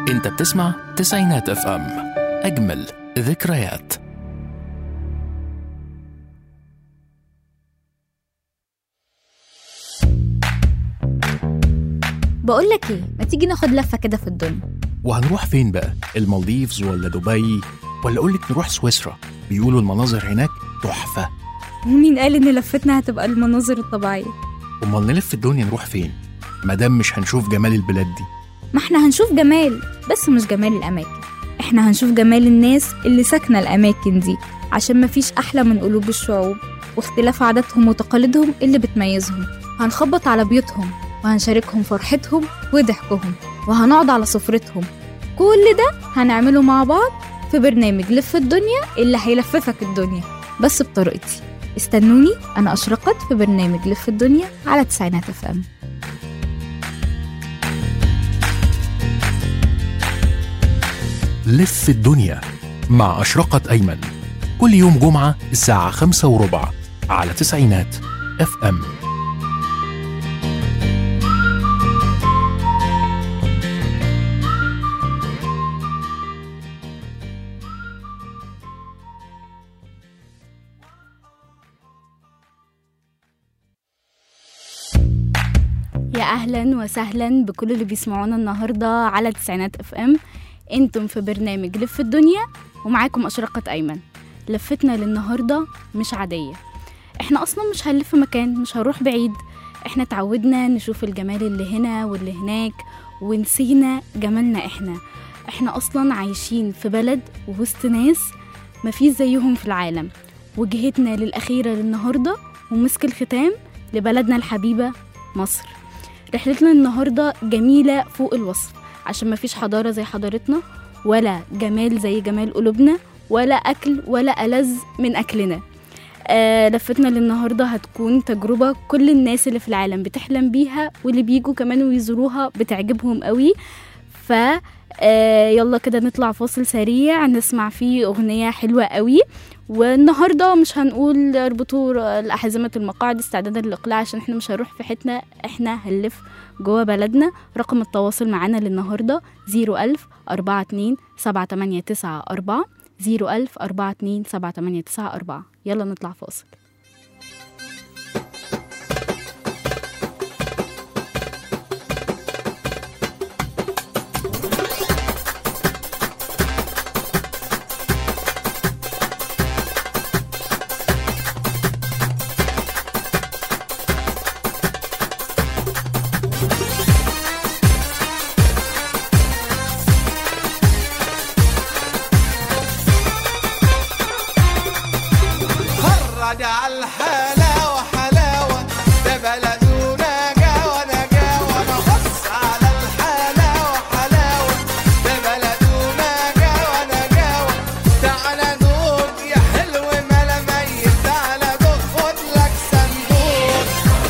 انت بتسمع تسعينات اف ام اجمل ذكريات بقول لك ايه ما تيجي ناخد لفه كده في الدنيا وهنروح فين بقى المالديفز ولا دبي ولا اقولك نروح سويسرا بيقولوا المناظر هناك تحفة ومين قال ان لفتنا هتبقى المناظر الطبيعيه امال نلف الدنيا نروح فين مادام مش هنشوف جمال البلاد دي ما احنا هنشوف جمال بس مش جمال الاماكن احنا هنشوف جمال الناس اللي ساكنه الاماكن دي عشان مفيش احلى من قلوب الشعوب واختلاف عاداتهم وتقاليدهم اللي بتميزهم هنخبط على بيوتهم وهنشاركهم فرحتهم وضحكهم وهنقعد على سفرتهم كل ده هنعمله مع بعض في برنامج لف الدنيا اللي هيلففك الدنيا بس بطريقتي استنوني انا اشرقت في برنامج لف الدنيا على تسعينات اف ام لف الدنيا مع أشرقة أيمن كل يوم جمعة الساعة خمسة وربع على تسعينات اف ام يا اهلا وسهلا بكل اللي بيسمعونا النهارده على تسعينات اف ام انتم في برنامج لف الدنيا ومعاكم اشرقة ايمن لفتنا للنهارده مش عاديه احنا اصلا مش هنلف مكان مش هنروح بعيد احنا اتعودنا نشوف الجمال اللي هنا واللي هناك ونسينا جمالنا احنا احنا اصلا عايشين في بلد ووسط ناس مفيش زيهم في العالم وجهتنا للاخيره للنهارده ومسك الختام لبلدنا الحبيبه مصر رحلتنا النهاردة جميلة فوق الوصف عشان مفيش حضارة زي حضارتنا ولا جمال زي جمال قلوبنا ولا أكل ولا ألذ من أكلنا آه لفتنا للنهاردة هتكون تجربة كل الناس اللي في العالم بتحلم بيها واللي بيجوا كمان ويزوروها بتعجبهم قوي ف آه يلا كده نطلع فاصل سريع نسمع فيه أغنية حلوة قوي والنهاردة مش هنقول اربطوا الأحزمة المقاعد استعدادا للإقلاع عشان احنا مش هنروح في حتنا احنا هنلف جوه بلدنا رقم التواصل معانا للنهاردة 01000 42 7894 01000 42 7894 يلا نطلع فاصل خرج على الحلاوة حلاوة ده بلدونا جاوة نجاوة نبص على الحلاوة حلاوة ده بلدونا جاوة نجاوة تعالى دوق يا حلو ملا ميت تعالى دوق خد لك صندوق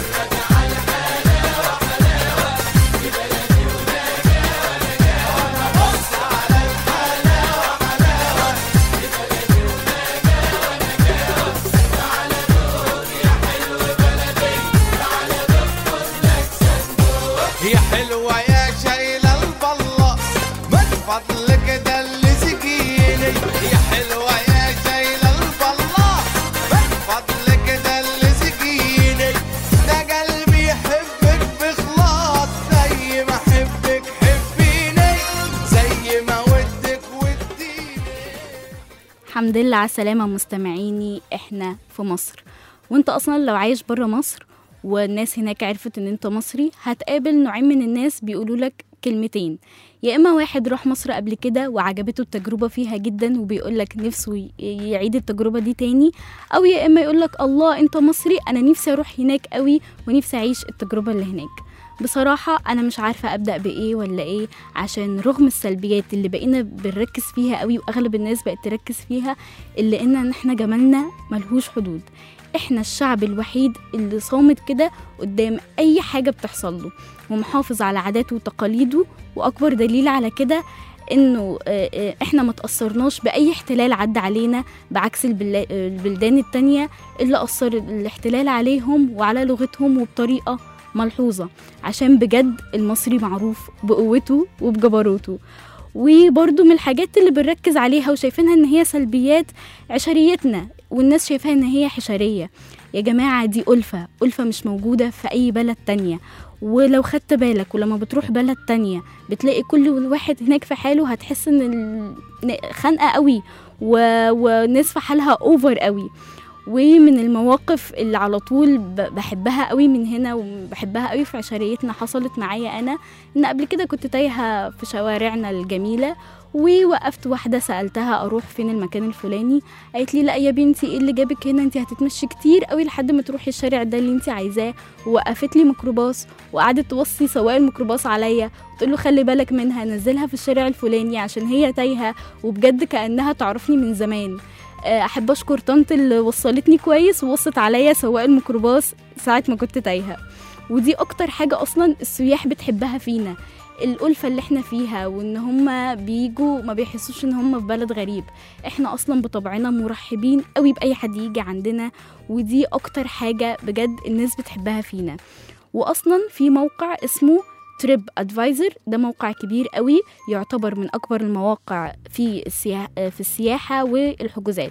يا حلوة يا شايلة البلة من فضلك ده اللي سقيني يا حلوة يا شايلة البلة من فضلك ده اللي سقيني ده قلبي يحبك بخلاص زي ما احبك حبيني زي ما ودك وديني الحمد لله على السلامة مستمعيني احنا في مصر وانت اصلا لو عايش برا مصر والناس هناك عرفت ان انت مصري هتقابل نوعين من الناس بيقولوا لك كلمتين يا اما واحد راح مصر قبل كده وعجبته التجربة فيها جدا وبيقول لك نفسه ي- يعيد التجربة دي تاني او يا اما يقول لك الله انت مصري انا نفسي اروح هناك قوي ونفسي اعيش التجربة اللي هناك بصراحة أنا مش عارفة أبدأ بإيه ولا إيه عشان رغم السلبيات اللي بقينا بنركز فيها قوي وأغلب الناس بقت تركز فيها إلا إن إحنا جمالنا ملهوش حدود إحنا الشعب الوحيد اللي صامت كده قدام أي حاجة بتحصل له ومحافظ على عاداته وتقاليده وأكبر دليل على كده انه آه، آه، احنا ما تاثرناش باي احتلال عدى علينا بعكس البلا- البلدان التانية اللي اثر الاحتلال عليهم وعلى لغتهم وبطريقه ملحوظه عشان بجد المصري معروف بقوته وبجبروته وبرضو من الحاجات اللي بنركز عليها وشايفينها ان هي سلبيات عشريتنا والناس شايفاها ان هي حشرية يا جماعة دي ألفة ألفة مش موجودة في أي بلد تانية ولو خدت بالك ولما بتروح بلد تانية بتلاقي كل واحد هناك في حاله هتحس ان ال- خانقة قوي و... وناس في حالها اوفر قوي ومن المواقف اللي على طول ب- بحبها قوي من هنا وبحبها قوي في عشريتنا حصلت معايا انا ان قبل كده كنت تايهه في شوارعنا الجميله ووقفت واحده سالتها اروح فين المكان الفلاني قالت لي لا يا بنتي ايه اللي جابك هنا انت هتتمشي كتير قوي لحد ما تروحي الشارع ده اللي انت عايزاه ووقفت لي ميكروباص وقعدت توصي سواق الميكروباص عليا وتقول له خلي بالك منها نزلها في الشارع الفلاني عشان هي تايهه وبجد كانها تعرفني من زمان آه، احب اشكر طنط اللي وصلتني كويس ووصت عليا سواق الميكروباص ساعه ما كنت تايهه ودي اكتر حاجه اصلا السياح بتحبها فينا الألفة اللي احنا فيها وان هما بيجوا ما بيحسوش ان هما في بلد غريب احنا اصلا بطبعنا مرحبين قوي باي حد يجي عندنا ودي اكتر حاجة بجد الناس بتحبها فينا واصلا في موقع اسمه تريب ادفايزر ده موقع كبير قوي يعتبر من اكبر المواقع في السياحة في السياحة والحجوزات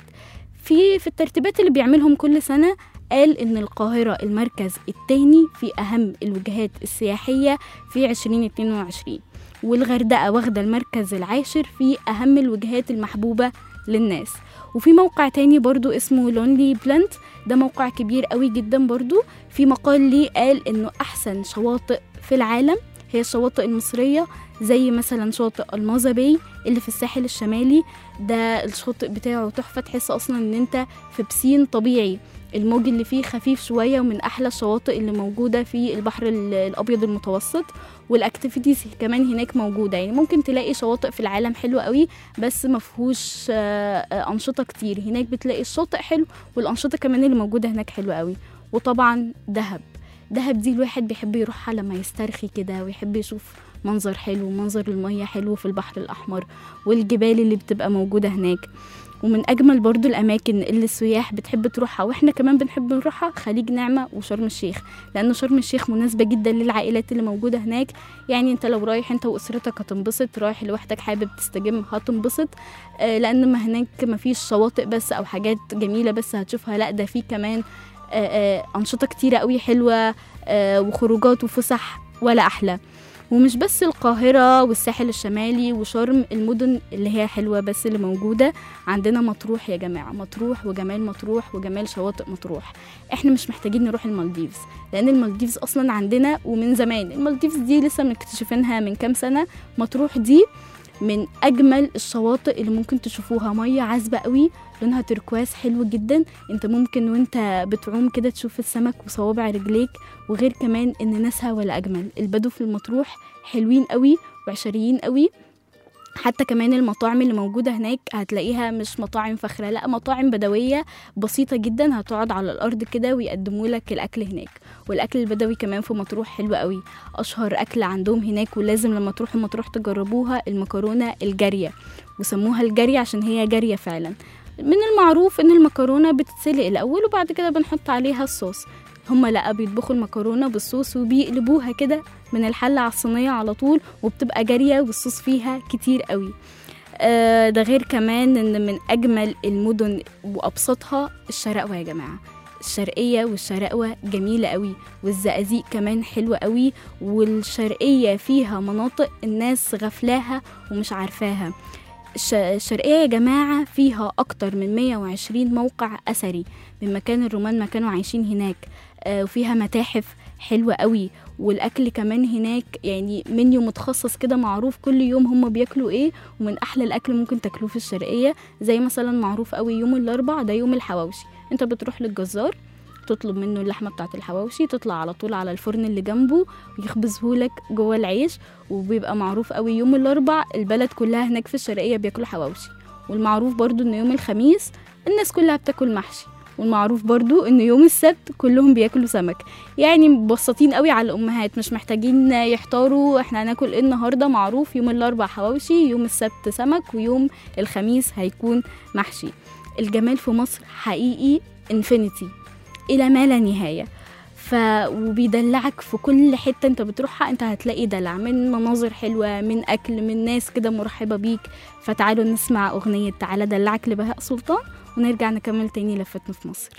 في في الترتيبات اللي بيعملهم كل سنة قال إن القاهرة المركز الثاني في أهم الوجهات السياحية في 2022 والغردقة واخدة المركز العاشر في أهم الوجهات المحبوبة للناس وفي موقع تاني برضو اسمه لونلي بلانت ده موقع كبير قوي جدا برضو في مقال ليه قال إنه أحسن شواطئ في العالم هي الشواطئ المصرية زي مثلا شاطئ المازا باي اللي في الساحل الشمالي ده الشاطئ بتاعه تحفة تحس أصلا إن أنت في بسين طبيعي الموج اللي فيه خفيف شوية ومن أحلى الشواطئ اللي موجودة في البحر ال- الأبيض المتوسط والاكتيفيتيز كمان هناك موجودة يعني ممكن تلاقي شواطئ في العالم حلوة قوي بس مفهوش آه، آه، أنشطة كتير هناك بتلاقي الشاطئ حلو والأنشطة كمان اللي موجودة هناك حلوة قوي وطبعا دهب دهب دي الواحد بيحب يروحها لما يسترخي كده ويحب يشوف منظر حلو منظر المية حلو في البحر الأحمر والجبال اللي بتبقى موجودة هناك ومن أجمل برضو الأماكن اللي السياح بتحب تروحها وإحنا كمان بنحب نروحها خليج نعمة وشرم الشيخ لأن شرم الشيخ مناسبة جدا للعائلات اللي موجودة هناك يعني أنت لو رايح أنت وأسرتك هتنبسط رايح لوحدك حابب تستجم هتنبسط آه لأن ما هناك مفيش شواطئ بس أو حاجات جميلة بس هتشوفها لأ ده في كمان آه آه أنشطة كتيرة قوي حلوة آه وخروجات وفسح ولا أحلى ومش بس القاهرة والساحل الشمالي وشرم المدن اللي هي حلوة بس اللي موجودة عندنا مطروح يا جماعة مطروح وجمال مطروح وجمال شواطئ مطروح احنا مش محتاجين نروح المالديفز لأن المالديفز أصلا عندنا ومن زمان المالديفز دي لسه مكتشفينها من كام سنة مطروح دي من أجمل الشواطئ اللي ممكن تشوفوها مية عذبة قوي لونها تركواز حلو جدا انت ممكن وانت بتعوم كده تشوف السمك وصوابع رجليك وغير كمان ان ناسها ولا اجمل البدو في المطروح حلوين قوي وعشريين قوي حتى كمان المطاعم اللي موجودة هناك هتلاقيها مش مطاعم فخرة لا مطاعم بدوية بسيطة جدا هتقعد على الأرض كده ويقدموا لك الأكل هناك والأكل البدوي كمان في مطروح حلو قوي أشهر أكل عندهم هناك ولازم لما تروحوا مطروح تجربوها المكرونة الجارية وسموها الجارية عشان هي جارية فعلا من المعروف ان المكرونه بتتسلق الاول وبعد كده بنحط عليها الصوص هما لا بيطبخوا المكرونه بالصوص وبيقلبوها كده من الحله على الصينيه على طول وبتبقى جاريه والصوص فيها كتير قوي آه ده غير كمان ان من اجمل المدن وابسطها الشرقوه يا جماعه الشرقيه والشرقوه جميله قوي والزقازيق كمان حلوه قوي والشرقيه فيها مناطق الناس غفلاها ومش عارفاها الش- الشرقية يا جماعة فيها أكتر من 120 موقع أثري من مكان الرومان ما كانوا عايشين هناك آه، وفيها متاحف حلوة قوي والأكل كمان هناك يعني منيو متخصص كده معروف كل يوم هم بياكلوا ايه ومن أحلى الأكل ممكن تاكلوه في الشرقية زي مثلا معروف قوي يوم الأربع ده يوم الحواوشي انت بتروح للجزار تطلب منه اللحمة بتاعة الحواوشي تطلع على طول على الفرن اللي جنبه ويخبزهولك جوه العيش وبيبقى معروف قوي يوم الاربع البلد كلها هناك في الشرقيه بياكلوا حواوشي والمعروف برضو ان يوم الخميس الناس كلها بتاكل محشي والمعروف برضو ان يوم السبت كلهم بياكلوا سمك يعني مبسطين قوي على الامهات مش محتاجين يحتاروا احنا هناكل ايه النهارده معروف يوم الاربع حواوشي يوم السبت سمك ويوم الخميس هيكون محشي الجمال في مصر حقيقي انفينيتي الى ما لا نهايه ف وبيدلعك في كل حته انت بتروحها انت هتلاقي دلع من مناظر حلوه من اكل من ناس كده مرحبه بيك فتعالوا نسمع اغنيه تعالى دلعك لبهاء سلطان ونرجع نكمل تاني لفتنا في مصر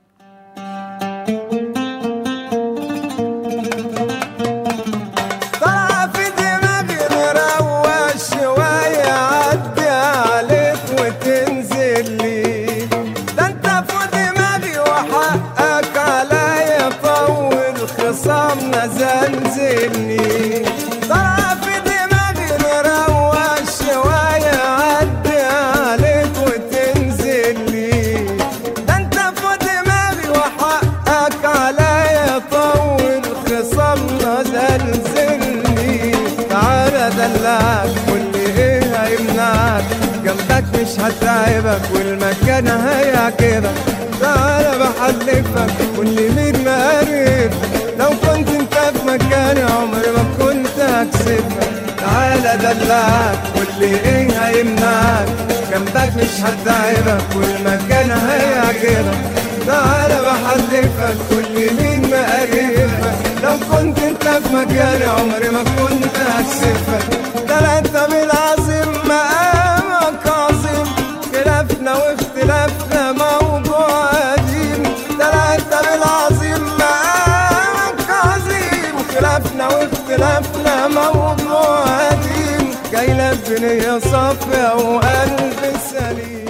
طلع في دماغي نروق شوية عدي عليك وتنزل لي ده انت في دماغي وحقك عليا طول خصامنا زلزلني طلع في دماغي نروق شوية عدي عليك وتنزل لي ده انت في دماغي وحقك عليا طول خصامنا زلزلني تعالى دلعك قول لي ايه هيمنعك جنبك مش هتعبك والمكان هيعجبك تعالى بحلفك قول لي مين مقرب لو كنت انت في مكاني عمري ما كنت هكسبك تعالى دلعك قول لي ايه هيمنعك جنبك مش هتعبك والمكان هيعجبك تعالى بحلفك كل مين مقرفك لو كنت انت في مكاني عمري ما كنت هكسفك ده لا انت بالعظيم مقامك عظيم خلافنا واختلافنا موضوع قديم ده لا انت بالعظيم مقامك عظيم خلافنا واختلافنا موضوع قديم جاي لك بنية صافية وقلب سليم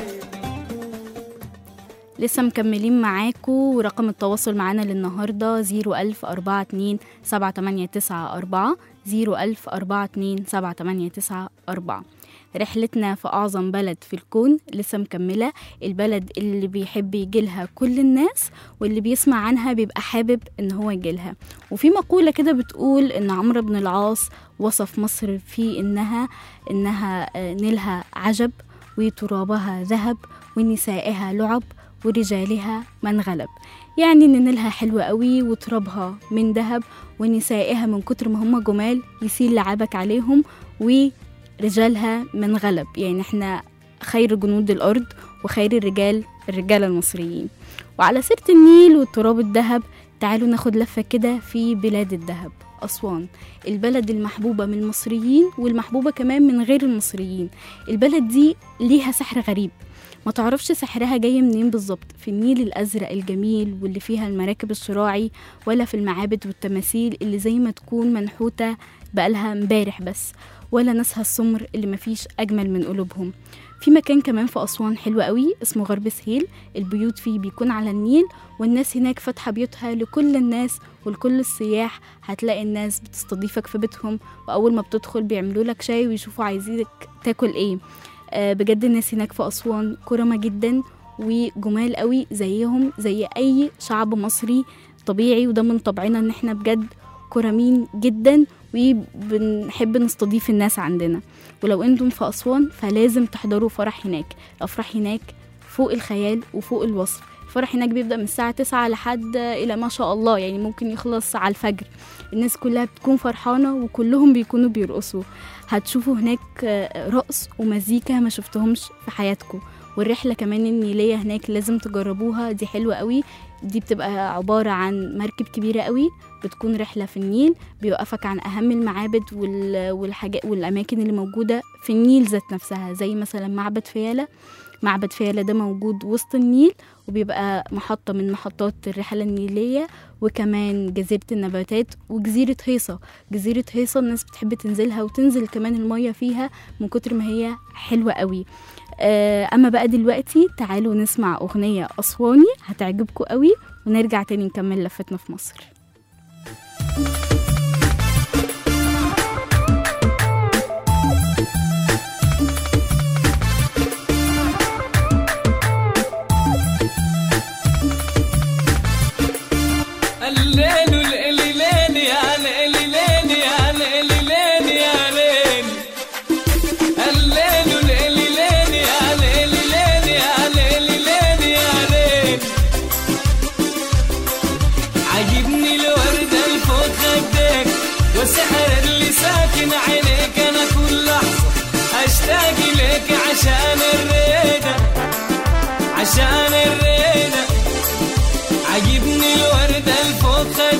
لسه مكملين معاكم ورقم التواصل معانا للنهارده 01042 7894 01042 7894 رحلتنا في أعظم بلد في الكون لسه مكملة البلد اللي بيحب يجيلها كل الناس واللي بيسمع عنها بيبقى حابب إن هو يجيلها وفي مقولة كده بتقول إن عمرو بن العاص وصف مصر في إنها إنها آه، نيلها عجب وترابها ذهب ونسائها لعب ورجالها من غلب يعني ان نيلها حلوة قوي وترابها من ذهب ونسائها من كتر ما هم جمال يسيل لعابك عليهم ورجالها من غلب يعني احنا خير جنود الارض وخير الرجال الرجال المصريين وعلى سيرة النيل والتراب الذهب تعالوا ناخد لفة كده في بلاد الذهب أسوان البلد المحبوبة من المصريين والمحبوبة كمان من غير المصريين البلد دي ليها سحر غريب ما تعرفش سحرها جاي منين بالظبط في النيل الأزرق الجميل واللي فيها المراكب الشراعي ولا في المعابد والتماثيل اللي زي ما تكون منحوتة بقالها امبارح بس ولا ناسها السمر اللي مفيش أجمل من قلوبهم في مكان كمان في أسوان حلو قوي اسمه غرب سهيل البيوت فيه بيكون على النيل والناس هناك فاتحة بيوتها لكل الناس ولكل السياح هتلاقي الناس بتستضيفك في بيتهم وأول ما بتدخل بيعملوا لك شاي ويشوفوا عايزينك تاكل ايه آه بجد الناس هناك في أسوان كرمة جدا وجمال قوي زيهم زي أي شعب مصري طبيعي وده من طبعنا ان احنا بجد كرمين جدا وبنحب نستضيف الناس عندنا ولو انتم في أسوان فلازم تحضروا فرح هناك الأفراح هناك فوق الخيال وفوق الوصف الفرح هناك بيبدأ من الساعة 9 لحد إلى ما شاء الله يعني ممكن يخلص على الفجر الناس كلها بتكون فرحانة وكلهم بيكونوا بيرقصوا هتشوفوا هناك آه، رقص ومزيكا ما شفتهمش في حياتكم والرحلة كمان النيلية هناك لازم تجربوها دي حلوة قوي دي بتبقى عبارة عن مركب كبيرة قوي بتكون رحلة في النيل بيوقفك عن أهم المعابد وال- والحاجات والأماكن اللي موجودة في النيل ذات نفسها زي مثلا معبد فيلة معبد فيلة ده موجود وسط النيل وبيبقى محطة من محطات الرحلة النيلية وكمان جزيرة النباتات وجزيرة هيصة جزيرة هيصة الناس بتحب تنزلها وتنزل كمان المية فيها من كتر ما هي حلوة قوي آه، أما بقى دلوقتي تعالوا نسمع أغنية أسواني هتعجبكم قوي ونرجع تاني نكمل لفتنا في مصر الليل والليلين يا ليلين يا ليلين يا ليل الليل والليلين يا ليلين يا ليلين يا ليل عجبني الورد الفوق خدك والسحر اللي ساكن عينيك انا كل لحظه اشتاق لك عشان الريده عشان الريده عجبني الورد الفوق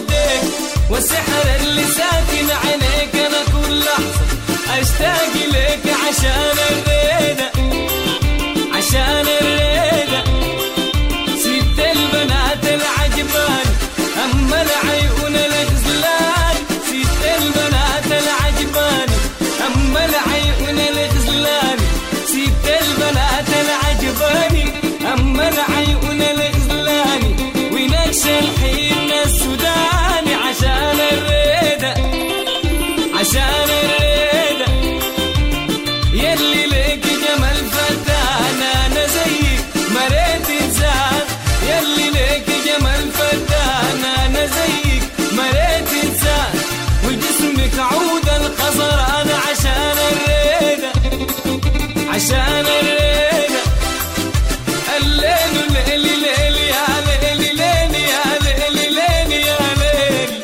والسحر اللي ساكن عينيك انا كل لحظة اشتاق لك عشان الريدة عشان الريدة سبت البنات العجبان اما العيون الغزلان سبت البنات العجبان اما العيون الغزلان سبت البنات العجباني اما العيون الغزلاني ونكش الحين السوداني عشان الريدة عشان الريدة يلي ليك جمال فتان انا زيك مريت انسان يلي ليك جمال فتان انا زيك مريت انسان وجسمك عود القصر انا عشان الريدة عشان الريدة الليل ليل ليل يا ليل ليل يا ليل ليل يا ليل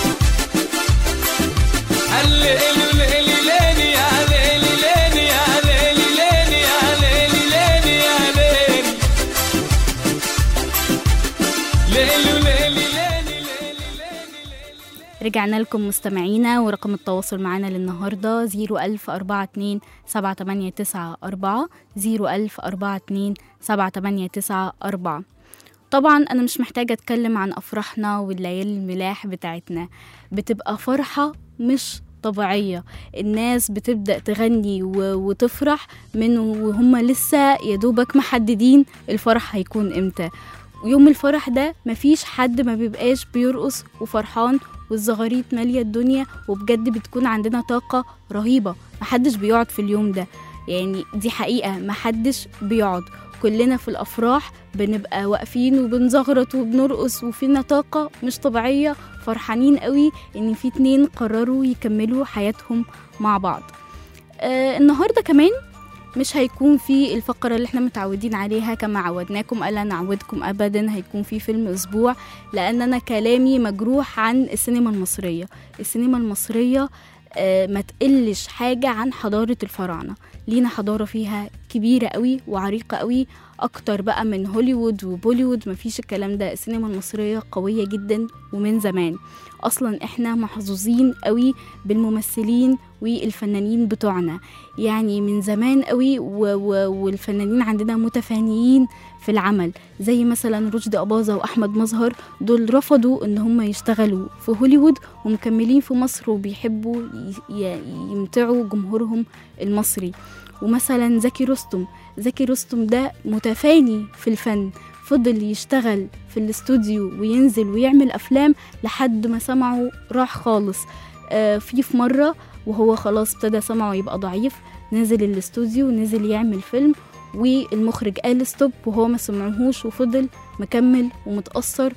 الليل ليل ليل يا ليل ليل يا ليل ليل يا ليل ليل يا ليل ليل ليل ليل ليل ليل رجعنا لكم مستمعينا ورقم التواصل معنا للنهاردة 01042 7894 01042 7894 طبعا أنا مش محتاجة أتكلم عن أفراحنا والليالي الملاح بتاعتنا بتبقى فرحة مش طبيعية الناس بتبدأ تغني و- وتفرح من وهم لسه يدوبك محددين الفرح هيكون امتى ويوم الفرح ده مفيش حد ما بيبقاش بيرقص وفرحان والزغاريت مالية الدنيا وبجد بتكون عندنا طاقة رهيبة محدش بيقعد في اليوم ده يعني دي حقيقة محدش بيقعد كلنا في الأفراح بنبقى واقفين وبنزغرط وبنرقص وفينا طاقة مش طبيعية فرحانين قوي إن في اتنين قرروا يكملوا حياتهم مع بعض آه النهاردة كمان مش هيكون في الفقرة اللي احنا متعودين عليها كما عودناكم ألا نعودكم أبدا هيكون في فيلم أسبوع لأن أنا كلامي مجروح عن السينما المصرية السينما المصرية آه، ما تقلش حاجة عن حضارة الفراعنة لينا حضارة فيها كبيرة قوي وعريقة قوي أكتر بقى من هوليوود وبوليوود مفيش الكلام ده السينما المصرية قوية جدا ومن زمان أصلا إحنا محظوظين قوي بالممثلين والفنانين بتوعنا يعني من زمان قوي و و والفنانين عندنا متفانيين في العمل زي مثلا رشدي أباظة وأحمد مظهر دول رفضوا إن هم يشتغلوا في هوليوود ومكملين في مصر وبيحبوا ي- ي- يمتعوا جمهورهم المصري ومثلا زكي رستم زكي رستم ده متفاني في الفن فضل يشتغل في الاستوديو وينزل ويعمل أفلام لحد ما سمعه راح خالص آه في في مرة وهو خلاص ابتدى سمعه يبقى ضعيف نزل الاستوديو ونزل يعمل فيلم والمخرج قال ستوب وهو ما سمعهوش وفضل مكمل ومتأثر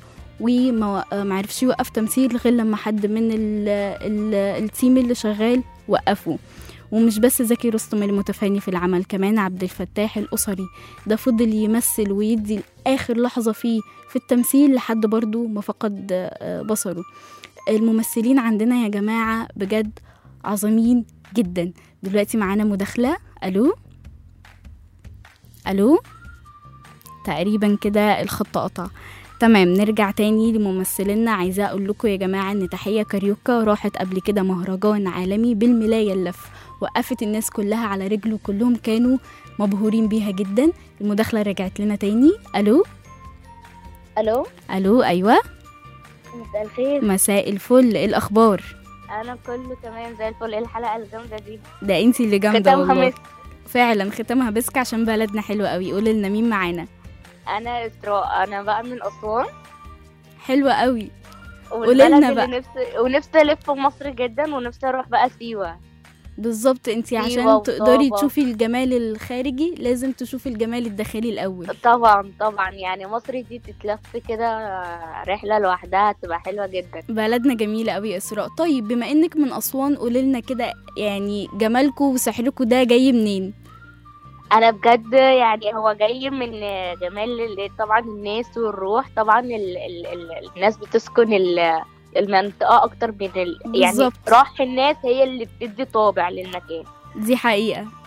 وما ما عرفش يوقف تمثيل غير لما حد من ال ال التيم اللي شغال وقفه ومش بس زكي رستم المتفاني في العمل كمان عبد الفتاح الأسري ده فضل يمثل ويدي آخر لحظة فيه في التمثيل لحد برضه ما فقد آه، بصره الممثلين عندنا يا جماعة بجد عظيمين جدا دلوقتي معانا مداخلة ألو ألو تقريبا كده الخط قطع تمام نرجع تاني لممثلنا عايزة أقول لكم يا جماعة إن تحية كاريوكا راحت قبل كده مهرجان عالمي بالملاية اللف وقفت الناس كلها على رجله كلهم كانوا مبهورين بيها جدا المداخلة رجعت لنا تاني ألو الو ألو أيوة مساء الخير مساء الفل إيه الأخبار انا كله تمام زي الفل ايه الحلقه الجامده دي ده انتي اللي جامدة ختامها والله مسك فعلا ختامها بسك عشان بلدنا حلوة قوي قولي لنا مين معانا انا اسراء انا بقى من اسوان حلوة قوي والبلد لنا اللي بقى. نفسي ونفسي الف في مصر جدا ونفسي اروح بقى سيوه بالظبط انتي أيوة عشان وطابة. تقدري تشوفي الجمال الخارجي لازم تشوفي الجمال الداخلي الأول طبعا طبعا يعني مصر دي تتلف كده رحله لوحدها تبقى حلوه جدا بلدنا جميلة قوي يا إسراء طيب بما إنك من أسوان قولي لنا كده يعني جمالكم وسحركم ده جاي منين انا بجد يعني هو جاي من جمال ال- طبعا الناس والروح طبعا ال ال ال الناس بتسكن ال المنطقة أكتر من ال يعني بالظبط. روح الناس هي اللي بتدي طابع للمكان دي حقيقة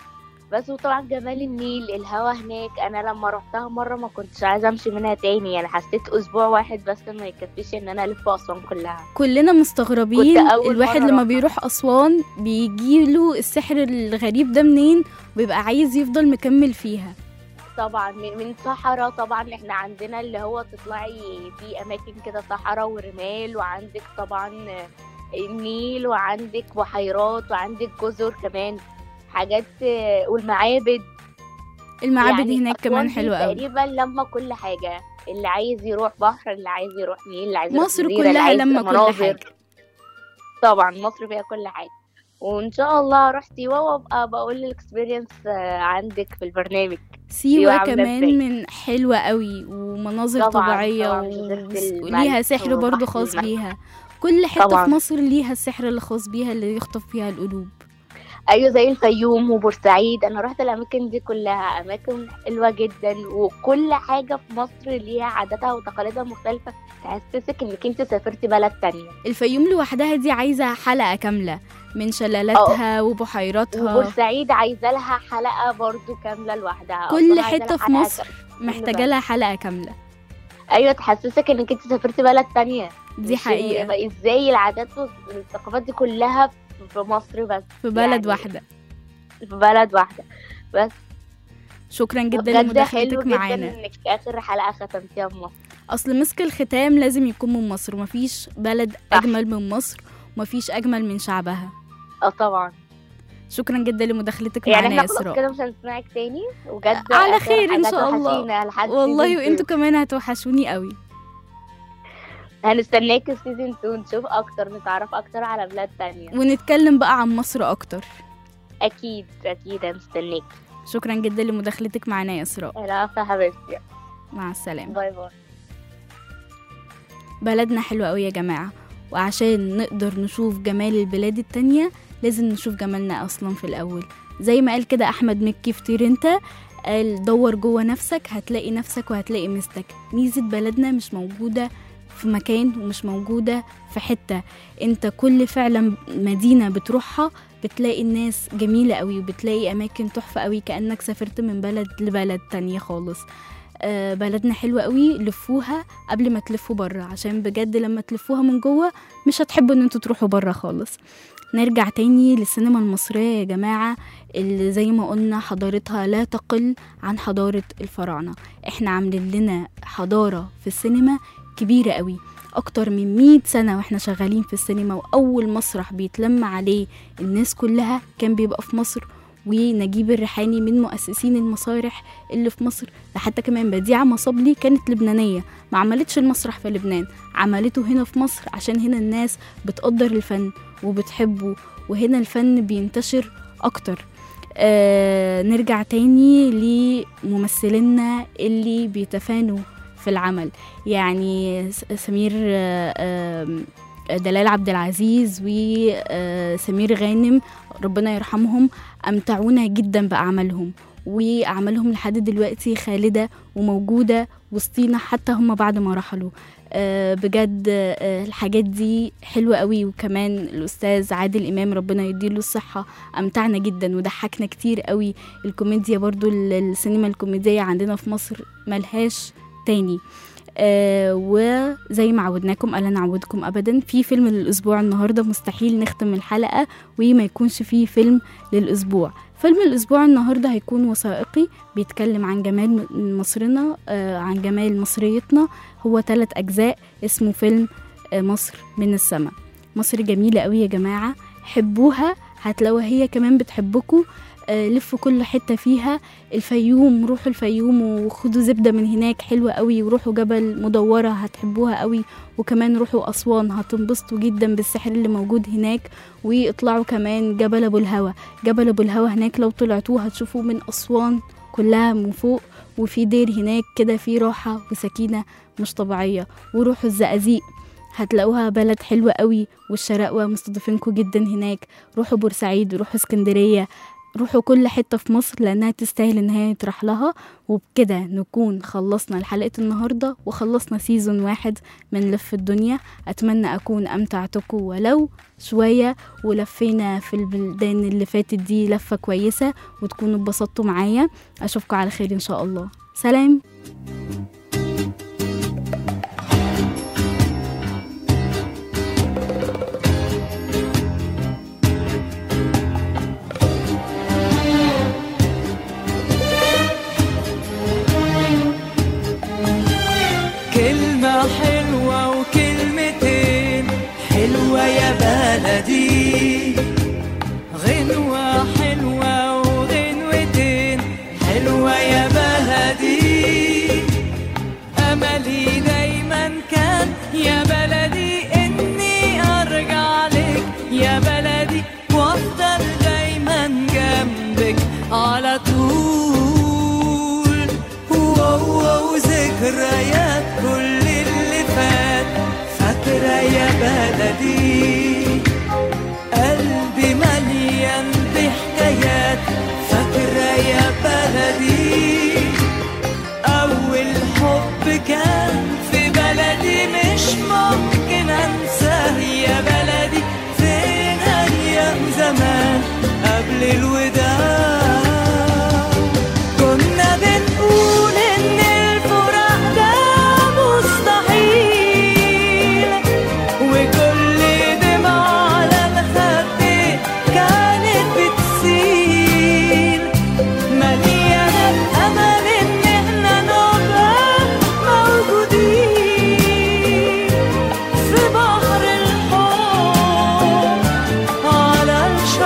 بس وطبعا جمال النيل الهوا هناك انا لما روحتها مره ما كنتش عايزه امشي منها تاني يعني حسيت اسبوع واحد بس ما يكفيش ان انا الف اسوان كلها كلنا مستغربين كنت أول الواحد مرة لما أروح. بيروح أسوان بيجيله السحر الغريب ده منين وبيبقى عايز يفضل مكمل فيها طبعا من, من صحراء طبعا احنا عندنا اللي هو تطلعي في اماكن كده صحراء ورمال وعندك طبعا النيل وعندك بحيرات وعندك جزر كمان حاجات والمعابد المعابد يعني هناك أسوان كمان دي حلوة قوي تقريبا لما كل حاجة اللي عايز يروح بحر اللي عايز يروح نيل اللي عايز يروح مصر جزيرة، اللي كلها عايز لما كل مناظر. حاجة طبعا مصر فيها كل حاجة وان شاء الله اروح سيوة وابقى بقول الاكسبيرينس عندك في البرنامج سيوة سيوة عاملة كمان إزاي؟ من حلوة قوي ومناظر طبعاً، طبيعية طبعاً، و... جزيرة الملح وليها سحر برضو وبحر خاص الملح. بيها كل حتة طبعاً. في مصر ليها السحر اللي خاص بيها اللي يخطف فيها القلوب ايوه زي الفيوم وبورسعيد انا رحت الاماكن دي كلها اماكن حلوه جدا وكل حاجه في مصر ليها عاداتها وتقاليدها مختلفه تحسسك انك انت سافرتي بلد تانية الفيوم لوحدها دي عايزة حلقة كاملة من شلالاتها وبحيراتها وبورسعيد عايزه لها حلقه برضو كامله لوحدها كل أصلاً عايزة حتة لها في حلقة مصر كاملة. محتاجة لها حلقة كاملة ايوه تحسسك انك انت سافرتي بلد تانية دي مش حقيقة يبقى ازاي العادات والثقافات دي كلها في مصر بس في بلد يعني واحدة في بلد واحده شكرا جدا بجد حلو لمداخلتك جدا معانا انك اخر حلقه ختمتيها في مصر اصل مسك الختام لازم يكون من مصر ومفيش بلد صح. اجمل من مصر ومفيش اجمل من شعبها اه طبعا شكرا جدا لمداخلتك يعني معانا احنا يا خلاص اسراء كده مش هنسمعك تاني وجد على آخر خير إن حاجة شاء الله. توحشينا لحد والله season وانتوا two. كمان هتوحشوني قوي هنستناك السيزون 2 نشوف اكتر نتعرف اكتر على بلاد تانية ونتكلم بقى عن مصر اكتر اكيد اكيد هنستناك شكرا جدا لمداخلتك معانا يا اسراء العفو يا حبيبتي مع السلامه باي باي بلدنا حلوة قوي يا جماعة وعشان نقدر نشوف جمال البلاد التانية لازم نشوف جمالنا أصلا في الأول زي ما قال كده أحمد مكي في طير انت قال دور جوه نفسك هتلاقي نفسك وهتلاقي ميزتك ميزة بلدنا مش موجودة في مكان ومش موجودة في حتة انت كل فعلا مدينة بتروحها بتلاقي الناس جميلة قوي وبتلاقي أماكن تحفة قوي كأنك سافرت من بلد لبلد تانية خالص آه، بلدنا حلوة قوي لفوها قبل ما تلفوا بره عشان بجد لما تلفوها من جوه مش هتحبوا ان انتوا تروحوا بره خالص نرجع تاني للسينما المصرية يا جماعة اللي زي ما قلنا حضارتها لا تقل عن حضارة الفراعنة احنا عاملين لنا حضارة في السينما كبيرة قوي أكتر من مئة سنة واحنا شغالين في السينما وأول مسرح بيتلم عليه الناس كلها كان بيبقى في مصر ونجيب الريحاني من مؤسسين المسارح اللي في مصر ده حتى كمان بديعة مصابلي كانت لبنانية ما عملتش المسرح في لبنان عملته هنا في مصر عشان هنا الناس بتقدر الفن وبتحبه وهنا الفن بينتشر أكتر آه نرجع تاني لممثلينا اللي بيتفانوا في العمل يعني س- سمير آه آم، دلال عبد العزيز وسمير غانم ربنا يرحمهم أمتعونا جدا بأعمالهم وأعمالهم لحد دلوقتي خالدة وموجودة وسطينا حتى هم بعد ما رحلوا آه، بجد آه، الحاجات دي حلوة قوي وكمان الأستاذ عادل إمام ربنا يديله الصحة أمتعنا جدا وضحكنا كتير قوي الكوميديا برضو ال- السينما الكوميدية عندنا في مصر ملهاش تاني آه وزي ما عودناكم ألا نعودكم أبدا في فيلم للأسبوع النهاردة مستحيل نختم الحلقة وما يكونش فيه فيلم للأسبوع فيلم الأسبوع النهاردة هيكون وثائقي بيتكلم عن جمال م- مصرنا آه عن جمال مصريتنا هو ثلاث أجزاء اسمه فيلم آه مصر من السماء مصر جميلة قوي يا جماعة حبوها هتلاقوها هي كمان بتحبكم آه لفوا كل حتة فيها الفيوم روحوا الفيوم وخدوا زبدة من هناك حلوة قوي وروحوا جبل مدورة هتحبوها قوي وكمان روحوا أسوان هتنبسطوا جدا بالسحر اللي موجود هناك واطلعوا كمان جبل أبو الهوى جبل أبو الهوى هناك لو طلعتوه هتشوفوه من أسوان كلها من فوق وفي دير هناك كده فيه راحة وسكينة مش طبيعية وروحوا الزقازيق هتلاقوها بلد حلوة قوي والشراقوة مستضيفينكم جدا هناك روحوا بورسعيد روحوا اسكندرية روحوا كل حتة في مصر لأنها تستاهل إن هي يطرح لها وبكده نكون خلصنا لحلقة النهاردة وخلصنا سيزون واحد من لف الدنيا أتمنى أكون أمتعتكم ولو شوية ولفينا في البلدان اللي فاتت دي لفة كويسة وتكونوا اتبسطتوا معايا أشوفكم على خير إن شاء الله سلام كلمة حلوة وكلمتين حلوة يا بلدي غنوة حلوة وغنوتين حلوة يا بلدي أملي دايما كان يا بلدي إني أرجع لك يا بلدي وأفضل دايما جنبك على طول واو واو ذكريات كل اللي فات فاكرة يا بلدي قلبي مليان بحكايات فاكرة يا بلدي أول حب كان في بلدي مش ممكن أنساه يا بلدي فين أيام زمان قبل الوداع كنا بنقول إن الفراق ده مستحيل وكل دمعة على الخد كانت بتسيل مليانة أمل إن إحنا نبقى موجودين في بحر الحب على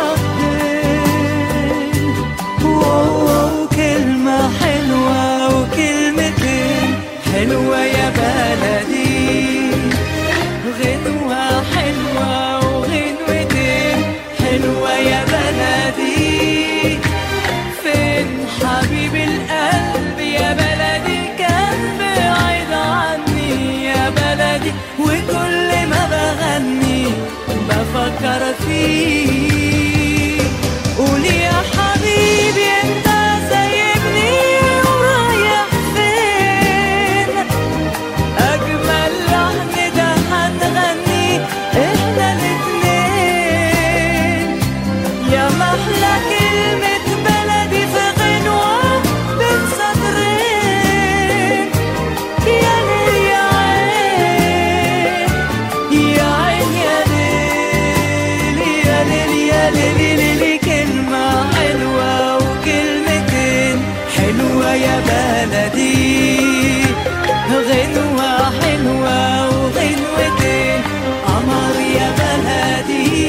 الشطين واو كلمة حلوة وكلمتين حلوة يا بلدي غنوة حلوة وغنوتين حلوة يا بلدي فين حبيب القلب يا بلدي كان بعيد عني يا بلدي وكل ما بغني بفكر فيه قول يا حبيبي انت سايبني ورايح فين اجمل لحن ده هنغني احنا الاتنين يا محلى كلمة بلدي في غنوة بين سطرين يا ليل يا عين يا عين يا ليل يا ليل يا ليل ليل كلمة حلوة وكلمتين حلوة يا بلدي غنوة حلوة وغنوتين قمر يا بلدي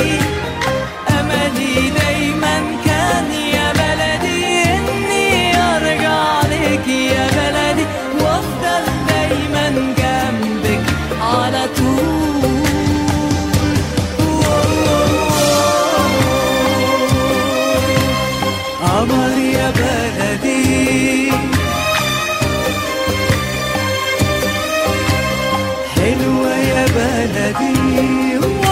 أملي دايما كان يا بلدي إني أرجع لك يا بلدي وأفضل دايما جنبك على طول قمر يا بلدي حلوة يا بلدي